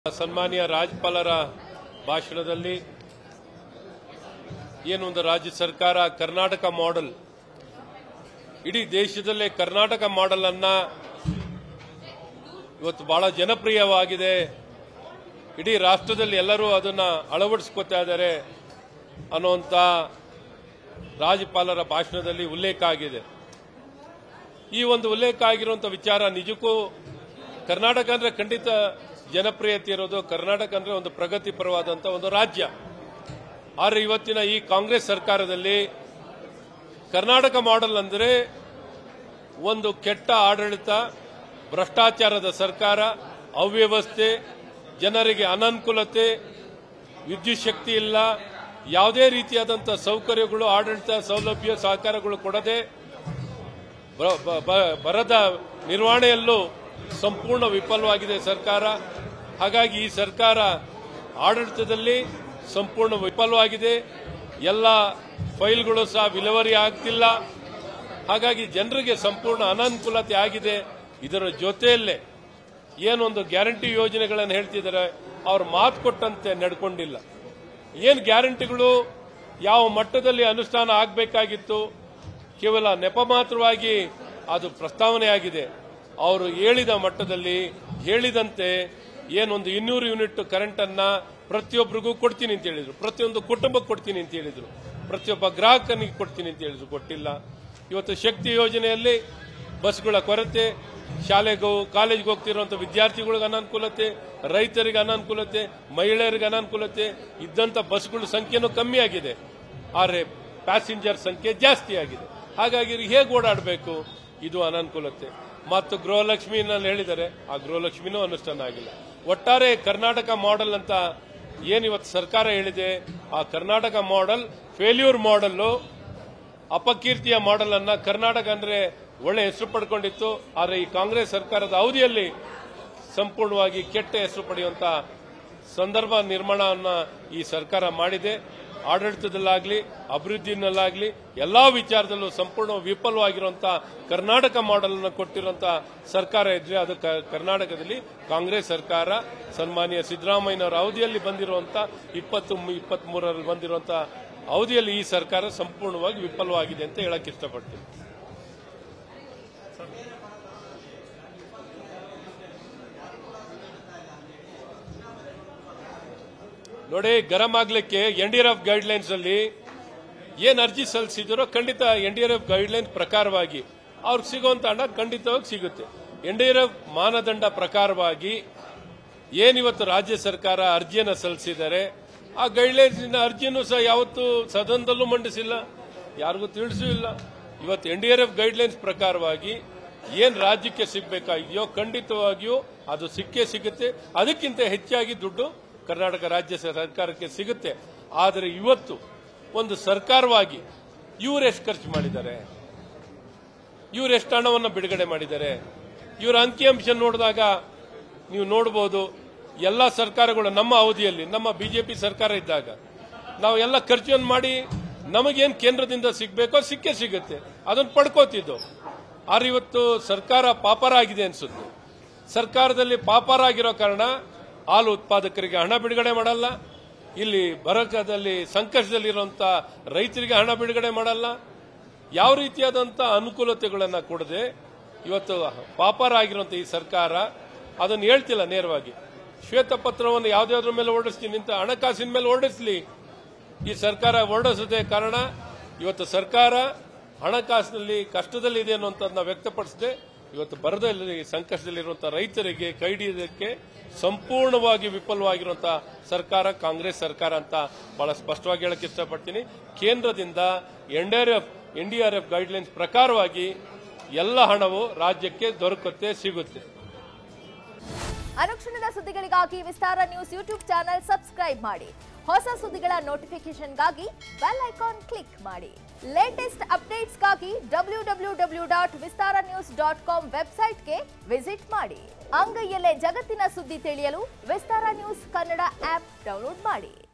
ಸನ್ಮಾನ್ಯ ರಾಜ್ಯಪಾಲರ ಭಾಷಣದಲ್ಲಿ ಏನು ಒಂದು ರಾಜ್ಯ ಸರ್ಕಾರ ಕರ್ನಾಟಕ ಮಾಡೆಲ್ ಇಡೀ ದೇಶದಲ್ಲೇ ಕರ್ನಾಟಕ ಮಾಡೆಲ್ ಅನ್ನ ಇವತ್ತು ಬಹಳ ಜನಪ್ರಿಯವಾಗಿದೆ ಇಡೀ ರಾಷ್ಟ್ರದಲ್ಲಿ ಎಲ್ಲರೂ ಅದನ್ನ ಅಳವಡಿಸ್ಕೊತಾ ಇದ್ದಾರೆ ಅನ್ನುವಂಥ ರಾಜ್ಯಪಾಲರ ಭಾಷಣದಲ್ಲಿ ಉಲ್ಲೇಖ ಆಗಿದೆ ಈ ಒಂದು ಉಲ್ಲೇಖ ಆಗಿರುವಂತ ವಿಚಾರ ನಿಜಕ್ಕೂ ಕರ್ನಾಟಕ ಅಂದ್ರೆ ಖಂಡಿತ ಜನಪ್ರಿಯತೆ ಇರೋದು ಕರ್ನಾಟಕ ಅಂದ್ರೆ ಒಂದು ಪ್ರಗತಿಪರವಾದಂತ ಒಂದು ರಾಜ್ಯ ಆದರೆ ಇವತ್ತಿನ ಈ ಕಾಂಗ್ರೆಸ್ ಸರ್ಕಾರದಲ್ಲಿ ಕರ್ನಾಟಕ ಮಾಡೆಲ್ ಅಂದ್ರೆ ಒಂದು ಕೆಟ್ಟ ಆಡಳಿತ ಭ್ರಷ್ಟಾಚಾರದ ಸರ್ಕಾರ ಅವ್ಯವಸ್ಥೆ ಜನರಿಗೆ ಅನನುಕೂಲತೆ ವಿದ್ಯುತ್ ಶಕ್ತಿ ಇಲ್ಲ ಯಾವುದೇ ರೀತಿಯಾದಂತಹ ಸೌಕರ್ಯಗಳು ಆಡಳಿತ ಸೌಲಭ್ಯ ಸಹಕಾರಗಳು ಕೊಡದೆ ಬ- ಬ- ಬ- ಬರದ ನಿರ್ವಹಣೆಯಲ್ಲೂ ಸಂಪೂರ್ಣ ವಿಫಲವಾಗಿದೆ ಸರ್ಕಾರ ಹಾಗಾಗಿ ಈ ಸರ್ಕಾರ ಆಡಳಿತದಲ್ಲಿ ಸಂಪೂರ್ಣ ವಿಫಲವಾಗಿದೆ ಎಲ್ಲ ಫೈಲ್ಗಳು ಸಹ ವಿಲೇವಾರಿ ಆಗ್ತಿಲ್ಲ ಹಾಗಾಗಿ ಜನರಿಗೆ ಸಂಪೂರ್ಣ ಅನಾನುಕೂಲತೆ ಆಗಿದೆ ಇದರ ಜೊತೆಯಲ್ಲೇ ಏನೊಂದು ಗ್ಯಾರಂಟಿ ಯೋಜನೆಗಳನ್ನು ಹೇಳ್ತಿದ್ದಾರೆ ಅವ್ರು ಮಾತು ಕೊಟ್ಟಂತೆ ನಡ್ಕೊಂಡಿಲ್ಲ ಏನು ಗ್ಯಾರಂಟಿಗಳು ಯಾವ ಮಟ್ಟದಲ್ಲಿ ಅನುಷ್ಠಾನ ಆಗಬೇಕಾಗಿತ್ತು ಕೇವಲ ನೆಪ ಮಾತ್ರವಾಗಿ ಅದು ಪ್ರಸ್ತಾವನೆ ಆಗಿದೆ ಅವರು ಹೇಳಿದ ಮಟ್ಟದಲ್ಲಿ ಹೇಳಿದಂತೆ ಏನೊಂದು ಇನ್ನೂರು ಯೂನಿಟ್ ಕರೆಂಟ್ ಅನ್ನ ಪ್ರತಿಯೊಬ್ಬರಿಗೂ ಕೊಡ್ತೀನಿ ಅಂತ ಹೇಳಿದ್ರು ಪ್ರತಿಯೊಂದು ಕುಟುಂಬಕ್ಕೆ ಕೊಡ್ತೀನಿ ಅಂತ ಹೇಳಿದ್ರು ಪ್ರತಿಯೊಬ್ಬ ಗ್ರಾಹಕನಿಗೆ ಕೊಡ್ತೀನಿ ಅಂತ ಹೇಳಿದ್ರು ಕೊಟ್ಟಿಲ್ಲ ಇವತ್ತು ಶಕ್ತಿ ಯೋಜನೆಯಲ್ಲಿ ಬಸ್ಗಳ ಕೊರತೆ ಶಾಲೆಗೂ ಕಾಲೇಜ್ಗೆ ಹೋಗ್ತಿರುವಂತ ವಿದ್ಯಾರ್ಥಿಗಳಿಗೆ ಅನಾನುಕೂಲತೆ ರೈತರಿಗೆ ಅನಾನುಕೂಲತೆ ಮಹಿಳೆಯರಿಗೆ ಅನಾನುಕೂಲತೆ ಇದ್ದಂತ ಬಸ್ಗಳ ಸಂಖ್ಯೆನೂ ಕಮ್ಮಿ ಆಗಿದೆ ಆದರೆ ಪ್ಯಾಸೆಂಜರ್ ಸಂಖ್ಯೆ ಜಾಸ್ತಿ ಆಗಿದೆ ಹಾಗಾಗಿ ಇವ್ರು ಹೇಗೆ ಓಡಾಡಬೇಕು ಇದು ಅನಾನುಕೂಲತೆ ಮತ್ತು ಗೃಹಲಕ್ಷ್ಮಿನಲ್ಲಿ ಹೇಳಿದ್ದಾರೆ ಆ ಗೃಹಲಕ್ಷ್ಮಿನೂ ಅನುಷ್ಠಾನ ಆಗಿಲ್ಲ ಒಟ್ಟಾರೆ ಕರ್ನಾಟಕ ಮಾಡೆಲ್ ಅಂತ ಏನ್ ಇವತ್ತು ಸರ್ಕಾರ ಹೇಳಿದೆ ಆ ಕರ್ನಾಟಕ ಮಾಡೆಲ್ ಫೇಲ್ಯೂರ್ ಮಾಡೆಲ್ಲು ಅಪಕೀರ್ತಿಯ ಮಾಡೆಲ್ ಅನ್ನ ಕರ್ನಾಟಕ ಅಂದ್ರೆ ಒಳ್ಳೆ ಹೆಸರು ಪಡ್ಕೊಂಡಿತ್ತು ಆದರೆ ಈ ಕಾಂಗ್ರೆಸ್ ಸರ್ಕಾರದ ಅವಧಿಯಲ್ಲಿ ಸಂಪೂರ್ಣವಾಗಿ ಕೆಟ್ಟ ಹೆಸರು ಪಡೆಯುವಂತ ಸಂದರ್ಭ ನಿರ್ಮಾಣವನ್ನ ಈ ಸರ್ಕಾರ ಮಾಡಿದೆ ಆಡಳಿತದಲ್ಲಾಗ್ಲಿ ಅಭಿವೃದ್ಧಿನಲ್ಲಾಗ್ಲಿ ಎಲ್ಲಾ ವಿಚಾರದಲ್ಲೂ ಸಂಪೂರ್ಣ ವಿಫಲವಾಗಿರುವಂತಹ ಕರ್ನಾಟಕ ಮಾಡೆಲ್ ಅನ್ನು ಕೊಟ್ಟಿರುವಂತ ಸರ್ಕಾರ ಇದ್ರೆ ಅದು ಕ- ಕರ್ನಾಟಕದಲ್ಲಿ ಕಾಂಗ್ರೆಸ್ ಸರ್ಕಾರ ಸನ್ಮಾನ್ಯ ಸಿದ್ದರಾಮಯ್ಯನವರ ಅವಧಿಯಲ್ಲಿ ಬಂದಿರುವಂತ ಇಪ್ಪತ್ತು ಇಪ್ಪತ್ತ್ ಮೂರರಲ್ಲಿ ಬಂದಿರುವಂತ ಅವಧಿಯಲ್ಲಿ ಈ ಸರ್ಕಾರ ಸಂಪೂರ್ಣವಾಗಿ ವಿಫಲವಾಗಿದೆ ಅಂತ ಹೇಳಕ್ ಇಷ್ಟಪಡ್ತೀನಿ ನೋಡಿ ಗರಂ ಆಗ್ಲಿಕ್ಕೆ N D R F guidelines ಅಲ್ಲಿ ಏನ್ ಅರ್ಜಿ ಸಲ್ಲಿಸಿದಿರೋ ಖಂಡಿತ N D R F guidelines ಪ್ರಕಾರವಾಗಿ ಅವ್ರಿಗೆ ಸಿಗುವಂತ ಹಣ ಖಂಡಿತವಾಗಿ ಸಿಗುತ್ತೆ ಎನ್ ಡಿ ಆರ್ ಎಫ್ ಮಾನದಂಡ ಪ್ರಕಾರವಾಗಿ ಏನಿವತ್ತು ರಾಜ್ಯ ಸರ್ಕಾರ ಅರ್ಜಿಯನ್ನು ಸಲ್ಲಿಸಿದ್ದಾರೆ ಆ ಗೈಡ್ಲೈನ್ಸ್ ಅರ್ಜಿಯನ್ನು ಸಹ ಯಾವತ್ತೂ ಸದನದಲ್ಲೂ ಮಂಡಿಸಿಲ್ಲ ಯಾರಿಗೂ ತಿಳಿಸೂ ಇಲ್ಲ ಇವತ್ತು N D R F guidelines ಪ್ರಕಾರವಾಗಿ ಏನ್ ರಾಜ್ಯಕ್ಕೆ ಸಿಗಬೇಕಾಗಿದೆಯೋ ಖಂಡಿತವಾಗಿಯೂ ಅದು ಸಿಕ್ಕೇ ಸಿಗುತ್ತೆ ಅದಕ್ಕಿಂತ ಹೆಚ್ಚಾಗಿ ದುಡ್ಡು ಕರ್ನಾಟಕ ರಾಜ್ಯ ಸರ್ಕಾರಕ್ಕೆ ಸಿಗುತ್ತೆ ಆದರೆ ಇವತ್ತು ಒಂದು ಸರ್ಕಾರವಾಗಿ ಇವ್ರು ಎಷ್ಟು ಖರ್ಚು ಮಾಡಿದ್ದಾರೆ ಇವ್ರು ಎಷ್ಟು ಹಣವನ್ನು ಬಿಡುಗಡೆ ಮಾಡಿದ್ದಾರೆ ಇವರ ಅಂಕಿಅಂಶ ನೋಡಿದಾಗ ನೀವು ನೋಡಬಹುದು ಎಲ್ಲ ಸರ್ಕಾರಗಳು ನಮ್ಮ ಅವಧಿಯಲ್ಲಿ ನಮ್ಮ ಬಿಜೆಪಿ ಸರ್ಕಾರ ಇದ್ದಾಗ ನಾವು ಎಲ್ಲ ಖರ್ಚನ್ನು ಮಾಡಿ ನಮಗೇನು ಕೇಂದ್ರದಿಂದ ಸಿಗಬೇಕೋ ಸಿಕ್ಕೇ ಸಿಗುತ್ತೆ ಅದನ್ನು ಪಡ್ಕೋತಿದ್ದು ಆದ್ರೆ ಇವತ್ತು ಸರ್ಕಾರ ಪಾಪರ ಆಗಿದೆ ಅನ್ಸುತ್ತೆ ಸರ್ಕಾರದಲ್ಲಿ ಪಾಪರ ಆಗಿರೋ ಕಾರಣ ಹಾಲು ಉತ್ಪಾದಕರಿಗೆ ಹಣ ಬಿಡುಗಡೆ ಮಾಡಲ್ಲ ಇಲ್ಲಿ ಬರಕದಲ್ಲಿ ಸಂಕಷ್ಟದಲ್ಲಿರುವಂತ ರೈತರಿಗೆ ಹಣ ಬಿಡುಗಡೆ ಮಾಡಲ್ಲ ಯಾವ ರೀತಿಯಾದಂತ ಅನುಕೂಲತೆಗಳನ್ನ ಕೊಡದೆ ಇವತ್ತು ಪಾಪಾರ ಆಗಿರುವಂತ ಈ ಸರ್ಕಾರ ಅದನ್ನು ಹೇಳ್ತಿಲ್ಲ ನೇರವಾಗಿ ಶ್ವೇತಪತ್ರವನ್ನು ಯಾವ್ದಾದ್ರ ಮೇಲೆ ಹೊರಡಿಸ್ತೀನಿ ಅಂತ ಹಣಕಾಸಿನ ಮೇಲೆ ಹೊರಡಿಸ್ಲಿ ಈ ಸರ್ಕಾರ ಹೊರಡಿಸದೆ ಕಾರಣ ಇವತ್ತು ಸರ್ಕಾರ ಹಣಕಾಸಿನಲ್ಲಿ ಕಷ್ಟದಲ್ಲಿದೆ ಅನ್ನುವಂಥದ್ದನ್ನ ವ್ಯಕ್ತಪಡಿಸದೆ ಇವತ್ತು ಬರದಲ್ಲಿ ಸಂಕಷ್ಟದಲ್ಲಿರುವಂತಹ ರೈತರಿಗೆ ಕೈ ಹಿಡಿಯೋದಕ್ಕೆ ಸಂಪೂರ್ಣವಾಗಿ ವಿಫಲವಾಗಿರುವಂತಹ ಸರ್ಕಾರ ಕಾಂಗ್ರೆಸ್ ಸರ್ಕಾರ ಅಂತ ಬಹಳ ಸ್ಪಷ್ಟವಾಗಿ ಹೇಳಕ್ ಇಷ್ಟಪಡ್ತೀನಿ ಕೇಂದ್ರದಿಂದ ಎನ್ಡಿಆರ್ಎಫ್ ಎನ್ಡಿಆರ್ಎಫ್ ಗೈಡ್ಲೈನ್ಸ್ ಪ್ರಕಾರವಾಗಿ ಎಲ್ಲ ಹಣವು ರಾಜ್ಯಕ್ಕೆ ದೊರಕುತ್ತೆ ಸಿಗುತ್ತೆ ಅನುಕ್ಷಣದ ಸುದ್ದಿಗಳಿಗಾಗಿ Vistara news YouTube channel subscribe ಮಾಡಿ ಹೊಸ ಸುದ್ದಿಗಳ ನೋಟಿಫಿಕೇಶನ್ಗಾಗಿ ಬೆಲ್ ಐಕಾನ್ ಕ್ಲಿಕ್ ಮಾಡಿ ಲೇಟೆಸ್ಟ್ ಅಪ್ಡೇಟ್ಸ್ಗಾಗಿ W W W dot Vistara news dot com ವೆಬ್ಸೈಟ್ಗೆ ವಿಸಿಟ್ ಮಾಡಿ ಅಂಗೈಯಲ್ಲೇ ಜಗತ್ತಿನ ಸುದ್ದಿ ತಿಳಿಯಲು Vistara news Kannada app download ಮಾಡಿ